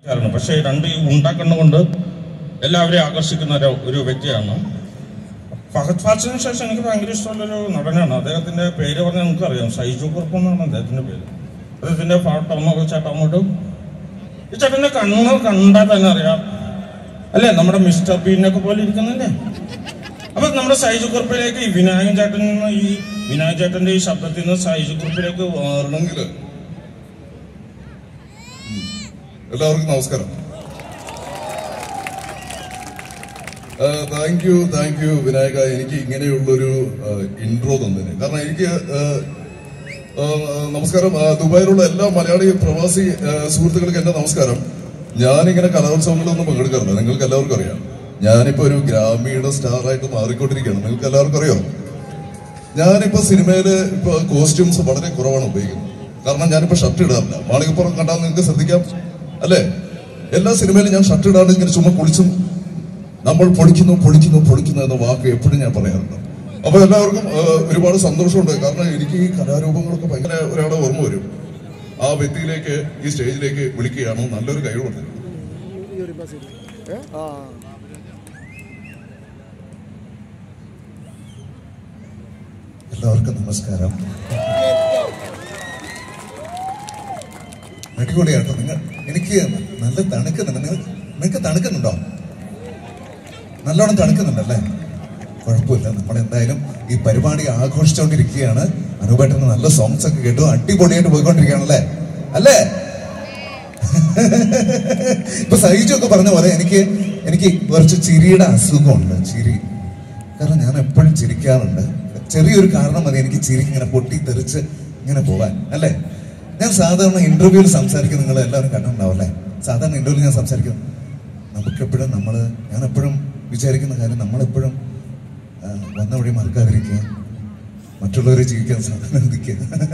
കാരണം പക്ഷേ രണ്ട് ഈ ഉണ്ടാക്കുന്ന കൊണ്ട് എല്ലാവരെയും ആകർഷിക്കുന്ന ഒരു ഒരു വ്യക്തിയാണ് ഫഹദ് ഫാസിന് ശേഷം എനിക്ക് ഭയങ്കര ഇഷ്ടമുള്ളൊരു നടനാണ് അദ്ദേഹത്തിന്റെ പേര് പറഞ്ഞാൽ നിങ്ങൾക്ക് അറിയാം സൈജു കുറുപ്പ് എന്നാണ് അദ്ദേഹത്തിന്റെ പേര് അദ്ദേഹത്തിന്റെ ഫോട്ടോ നോക്കി ചേട്ടാ അങ്ങോട്ടും ഈ ചേട്ടന്റെ കണ്ണ് കണ്ടാൽ തന്നെ അറിയാം അല്ലേ നമ്മുടെ മിസ്റ്റർ ബീനൊക്കെ പോലെ ഇരിക്കുന്നില്ലേ അപ്പൊ നമ്മുടെ സൈജു കുറിപ്പിലേക്ക് ഈ വിനായകൻ ചേട്ടൻ നിന്ന് ഈ വിനായക ചേട്ടന്റെ ഈ ശബ്ദത്തിൽ നിന്ന് സൈജു കുറിപ്പിലേക്ക് മാറണമെങ്കിൽ എല്ലാവർക്കും നമസ്കാരം thank you thank you Vinayaka എനിക്ക് ഇങ്ങനെയുള്ളൊരു ഇൻട്രോ തന്നതിന് കാരണം എനിക്ക് ആ, ആ, നമസ്കാരം ആ, ദുബായിലുള്ള എല്ലാ മലയാളി പ്രവാസി ആ, സുഹൃത്തുക്കൾക്ക് എന്റെ നമസ്കാരം ഞാനിങ്ങനെ കലോത്സവങ്ങളിലൊന്നും പങ്കെടുക്കാറില്ല നിങ്ങൾക്ക് എല്ലാവർക്കും അറിയാം ഞാനിപ്പോ ഒരു ഗ്രാമീണ സ്റ്റാർ ആയിട്ട് മാറിക്കൊണ്ടിരിക്കുകയാണ് നിങ്ങൾക്ക് എല്ലാവർക്കും അറിയോ ഞാനിപ്പോ സിനിമയില് ഇപ്പൊ കോസ്റ്റ്യൂംസ് വളരെ കുറവാണ് ഉപയോഗിക്കുന്നത് കാരണം ഞാനിപ്പോ ഷർട്ട് ഇടാറില്ല മാളികപ്പുറം കണ്ടാൽ നിങ്ങൾക്ക് ശ്രദ്ധിക്കാം അല്ലേ എല്ലാ സിനിമയിലും ഞാൻ ഷർട്ട് ഇടാണ്ട് ഇങ്ങനെ ചുമ്മാ കുളിച്ചും നമ്മൾ പൊളിക്കുന്നു പൊളിക്കുന്നു പൊളിക്കുന്നു എന്ന വാക്ക് എപ്പോഴും ഞാൻ പറയാറുണ്ട് അപ്പൊ എല്ലാവർക്കും ആ, ഒരുപാട് സന്തോഷമുണ്ട് കാരണം എനിക്ക് ഈ കലാരൂപങ്ങളൊക്കെ ഭയങ്കര ഒരാളെ ഓർമ്മ വരും ആ വ്യക്തിയിലേക്ക് ഈ സ്റ്റേജിലേക്ക് വിളിക്കുകയാണ് നല്ലൊരു കഴിവുണ്ട് എല്ലാവർക്കും നമസ്കാരം അടിപൊളിയാട്ടോ നിങ്ങൾ എനിക്ക് നല്ല തണുക്കുന്നുണ്ട് നിങ്ങൾ നിങ്ങൾക്ക് തണുക്കുന്നുണ്ടോ നല്ലോണം തണുക്കുന്നുണ്ടല്ലേ കുഴപ്പമില്ല നമ്മൾ എന്തായാലും ഈ പരിപാടി ആഘോഷിച്ചുകൊണ്ടിരിക്കുകയാണ് അനുപേട്ടന് നല്ല സോങ്സ് ഒക്കെ കേട്ടു അടിപൊളിയായിട്ട് പോയിക്കൊണ്ടിരിക്കുകയാണല്ലേ അല്ലേ ഇപ്പൊ സഹിച്ചു ഒക്കെ പറഞ്ഞ പോലെ എനിക്ക് എനിക്ക് കുറച്ച് ചിരിയുടെ അസുഖമുണ്ട് ചിരി കാരണം ഞാൻ എപ്പോഴും ചിരിക്കാറുണ്ട് ചെറിയൊരു കാരണം മതി എനിക്ക് ചിരി ഇങ്ങനെ പൊട്ടി തെറിച്ച് ഇങ്ങനെ പോവാൻ അല്ലേ ഞാൻ സാധാരണ ഇന്റർവ്യൂവിൽ സംസാരിക്കുന്ന നിങ്ങൾ എല്ലാവരും കണ്ടിട്ടുണ്ടാവും അല്ലേ സാധാരണ ഇന്റർവ്യൂവിൽ ഞാൻ സംസാരിക്കും നമുക്കെപ്പോഴും നമ്മൾ ഞാൻ എപ്പോഴും വിചാരിക്കുന്ന കാര്യം നമ്മളെപ്പോഴും ആ, വന്ന വഴി മറക്കാതിരിക്കുക മറ്റുള്ളവരെ ജീവിക്കാൻ സാധിക്കുക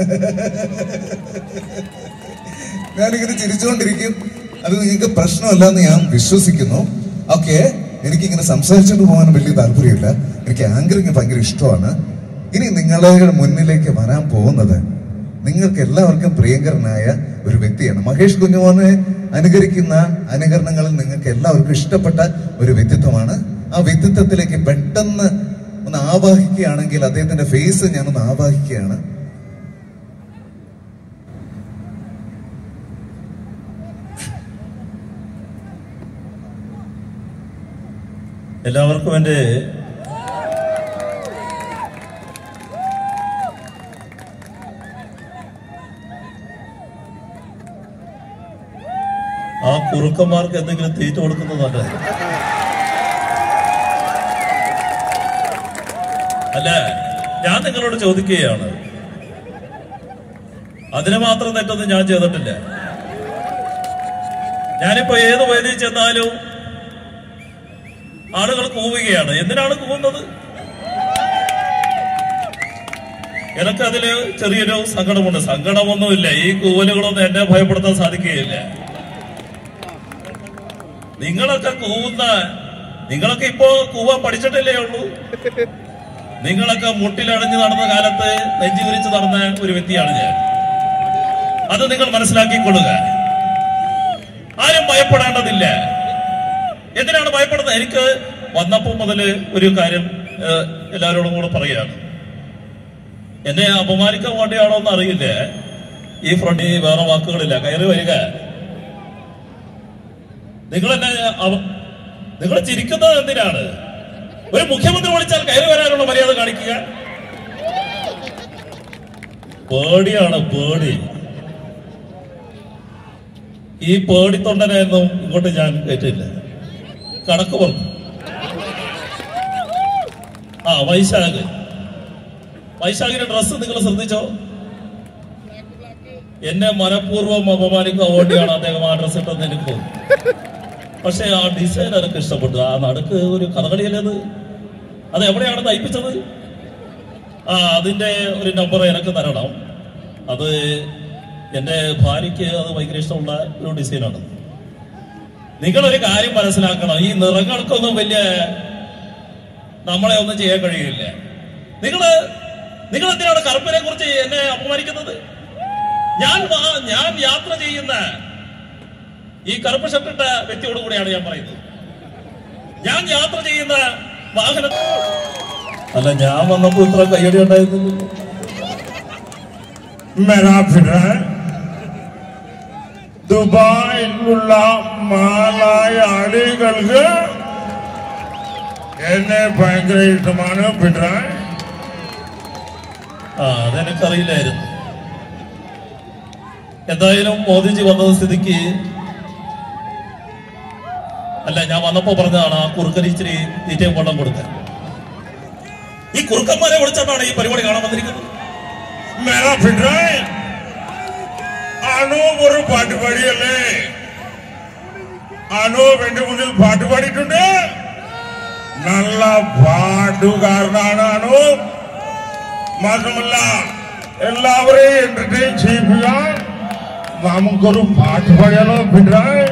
ഞാനിങ്ങനെ ചിരിച്ചുകൊണ്ടിരിക്കും അത് നിങ്ങൾക്ക് പ്രശ്നമല്ല എന്ന് ഞാൻ വിശ്വസിക്കുന്നു ഓക്കെ എനിക്കിങ്ങനെ സംസാരിച്ചുകൊണ്ട് പോകാൻ വലിയ താല്പര്യമില്ല എനിക്ക് ആങ്കറിങ് ഭയങ്കര ഇഷ്ടമാണ് ഇനി നിങ്ങളുടെ മുന്നിലേക്ക് വരാൻ പോകുന്നത് നിങ്ങൾക്ക് എല്ലാവർക്കും പ്രിയങ്കരനായ ഒരു വ്യക്തിയാണ് മഹേഷ് കുഞ്ഞുമോനെ അനുകരിക്കുന്ന അനുകരണങ്ങളിൽ നിങ്ങൾക്ക് എല്ലാവർക്കും ഇഷ്ടപ്പെട്ട ഒരു വ്യക്തിത്വമാണ് ആ വ്യക്തിത്വത്തിലേക്ക് പെട്ടെന്ന് ഒന്ന് ആവാഹിക്കുകയാണെങ്കിൽ അദ്ദേഹത്തിന്റെ ഫേസ് ഞാനൊന്ന് ആവാഹിക്കുകയാണ് എല്ലാവർക്കും എൻ്റെ ആ കുറുക്കന്മാർക്ക് എന്തെങ്കിലും തീറ്റ കൊടുക്കുന്നത് നല്ലത് അല്ല ഞാൻ നിങ്ങളോട് ചോദിക്കുകയാണ് അതിന് മാത്രം തെറ്റൊന്നും ഞാൻ ചെയ്തിട്ടില്ല ഞാനിപ്പോ ഏത് വേദിയിൽ ചെന്നാലും ആളുകൾ കൂവുകയാണ് എന്തിനാണ് കൂവുന്നത് എനിക്കതില് ചെറിയൊരു സങ്കടമുണ്ട് സങ്കടമൊന്നുമില്ല ഈ കൂവലുകളൊന്നും എന്നെ ഭയപ്പെടുത്താൻ സാധിക്കുകയില്ല നിങ്ങളൊക്കെ കൂവുന്ന നിങ്ങളൊക്കെ ഇപ്പോ കൂവാൻ പഠിച്ചിട്ടല്ലേ ഉള്ളൂ നിങ്ങളൊക്കെ മുട്ടിലടഞ്ഞു നടന്ന കാലത്ത് നെഞ്ചു വിരിച്ച് നടന്ന ഒരു വ്യക്തിയാണ് ഞാൻ അത് നിങ്ങൾ മനസ്സിലാക്കിക്കൊള്ളുക ആരും ഭയപ്പെടേണ്ടതില്ല എന്തിനാണ് ഭയപ്പെടുന്നത് എനിക്ക് വന്നപ്പോൾ മുതൽ ഒരു കാര്യം ഏഹ്, എല്ലാവരോടും കൂടെ പറയുകയാണ് എന്നെ അപമാനിക്കാൻ വേണ്ടിയാണോ എന്ന് അറിയില്ല ഈ ഫ്രണ്ടിൽ വേറെ വാക്കുകളില്ല കയറി വരിക നിങ്ങൾ എന്നെ അവ- നിങ്ങൾ ചിരിക്കുന്നത് എന്തിനാണ് ഒരു മുഖ്യമന്ത്രി വിളിച്ചാൽ കയറി വരാനുള്ള മര്യാദ കാണിക്കുക പേടിയാണ് പേടി ഈ പേടിത്തൊണ്ടനെയൊന്നും ഇങ്ങോട്ട് ഞാൻ കേട്ടില്ല കണക്ക് പറഞ്ഞു ആ വൈശാഖ് വൈശാഖിന്റെ ഡ്രസ്സ് നിങ്ങൾ ശ്രദ്ധിച്ചോ എന്നെ മനഃപൂർവ്വം അപമാനിക്കാൻ വേണ്ടിയാണ് അദ്ദേഹം ആ ഡ്രസ്സ് ഇട്ടെന്ന് എനിക്ക് തോന്നുന്നു പക്ഷെ ആ ഡിസൈൻ എനിക്ക് ഇഷ്ടപ്പെട്ടു ആ നടുക്ക് ഒരു കഥകളിയല്ലത് അത് എവിടെയാണ് തയ്പ്പിച്ചത് ആ അതിന്റെ ഒരു നമ്പർ എനിക്ക് തരണം അത് എന്റെ ഭാര്യയ്ക്ക് അത് ഭയങ്കര ഇഷ്ടമുള്ള ഒരു ഡിസൈനാണ് നിങ്ങളൊരു കാര്യം മനസ്സിലാക്കണം ഈ നിറങ്ങൾക്കൊന്നും വലിയ നമ്മളെ ഒന്നും ചെയ്യാൻ കഴിയില്ല നിങ്ങള് നിങ്ങൾ എന്തിനാണ് കറുപ്പിനെ കുറിച്ച് എന്നെ അപമാനിക്കുന്നത് ഞാൻ വാ- ഞാൻ യാത്ര ചെയ്യുന്ന ഈ കറുപ്പ് ഷർട്ടിട്ട വ്യക്തിയോട് കൂടിയാണ് ഞാൻ പറയുന്നത് ഞാൻ യാത്ര ചെയ്യുന്ന വാഹനം അല്ല ഞാൻ വന്നപ്പോ ഇത്ര കയ്യടി ഉണ്ടായിരുന്നു मेरा फिर है ദുബായിലുള്ള മാലായാളികൾക്ക് എന്നെ ഭയങ്കര ഇഷ്ടമാണ് പിണറായി ആ അതെനിക്കറിയില്ലായിരുന്നു എന്തായാലും മോദിജി വന്നത് സ്ഥിതിക്ക് അല്ല ഞാൻ വന്നപ്പോ പറഞ്ഞതാണ് ആ കുറുക്കന് ഇച്ചിരി തീറ്റയും വെള്ളം കൊടുക്കാൻ ഈ കുറുക്കന്മാരെ വിളിച്ചിട്ടാണ് ഈ പരിപാടി കാണാൻ വന്നിരിക്കുന്നത് മേരാ പിണറായി അനൂപ് ഒരു പാട്ട് പാടിയല്ലേ അനൂപ് എന്റെ മുന്നിൽ പാട്ട് പാടിയിട്ടുണ്ട് നല്ല പാട്ടുകാരനാണ് അനൂപ് മാത്രമല്ല എല്ലാവരെയും എന്റർടൈൻ ചെയ്യിപ്പിക്കാൻ നമുക്കൊരു പാട്ട് പാടിയാലോ പിണറായി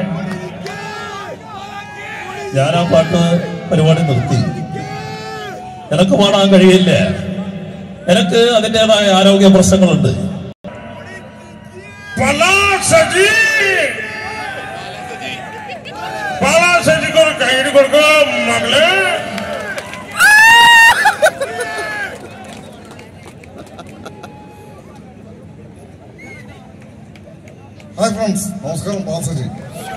ഞാൻ ആ പാട്ട് പരിപാടി നിർത്തി എനക്ക് പാടാൻ കഴിയില്ല എനിക്ക് അതിൻ്റെതായ ആരോഗ്യ പ്രശ്നങ്ങളുണ്ട് പലാസജി പലാസജിക്ക് ഒരു കൈയ്യടി കൊടുക്കാം മകളെ ഹായ് ഫ്രണ്ട്സ് നമസ്കാരം ബാസജി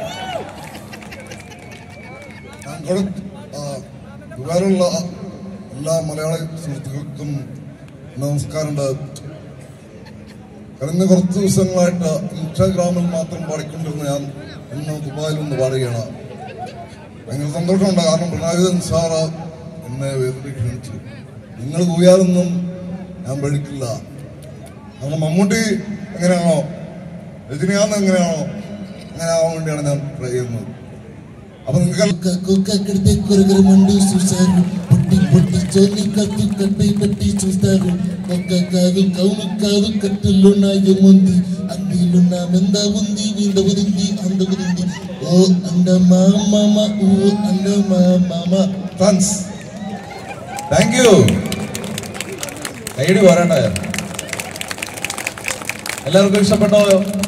ഞാൻ കൊടു ദുബായിലുള്ള എല്ലാ മലയാളി സുഹൃത്തുക്കൾക്കും നമസ്കാരമുണ്ട് കഴിഞ്ഞ കുറച്ച് ദിവസങ്ങളായിട്ട് ഇൻസ്റ്റാഗ്രാമിൽ മാത്രം പാടിക്കൊണ്ടിരുന്ന ഞാൻ ഇന്ന് ദുബായിൽ ഒന്ന് പാടുകയാണ് ഭയങ്കര സന്തോഷമുണ്ട് കാരണം പിണറായി വിജയൻ സാറ് എന്നെ വേദിയിൽ ക്ഷണിച്ചു നിങ്ങൾ കൂയാലൊന്നും ഞാൻ പഠിക്കില്ല കാരണം മമ്മൂട്ടി എങ്ങനെയാണോ രജനികാന്ത് എങ്ങനെയാണോ അങ്ങനെ ആവാൻ വേണ്ടിയാണ് ഞാൻ ട്രൈ ചെയ്യുന്നത് അപ്പൊ നിങ്ങൾക്ക് కుక్కడితే కొరగర మండి చూశారు పుట్టి పుట్టి చోని కత్తి కట్టి పెట్టి చూస్తారు ఒక్క కాదు కౌను కాదు కట్టులున్న ఏముంది అందులున్న మెంద ఉంది వింద ఉరింది అంద ఉరింది ఓ అంద మా మామ ఓ అంద మా మామ താങ്ക്സ് താങ്ക് യു കൈയടി പോരാണ്ടായോ എല്ലാവർക്കും ഇഷ്ടപ്പെട്ടോ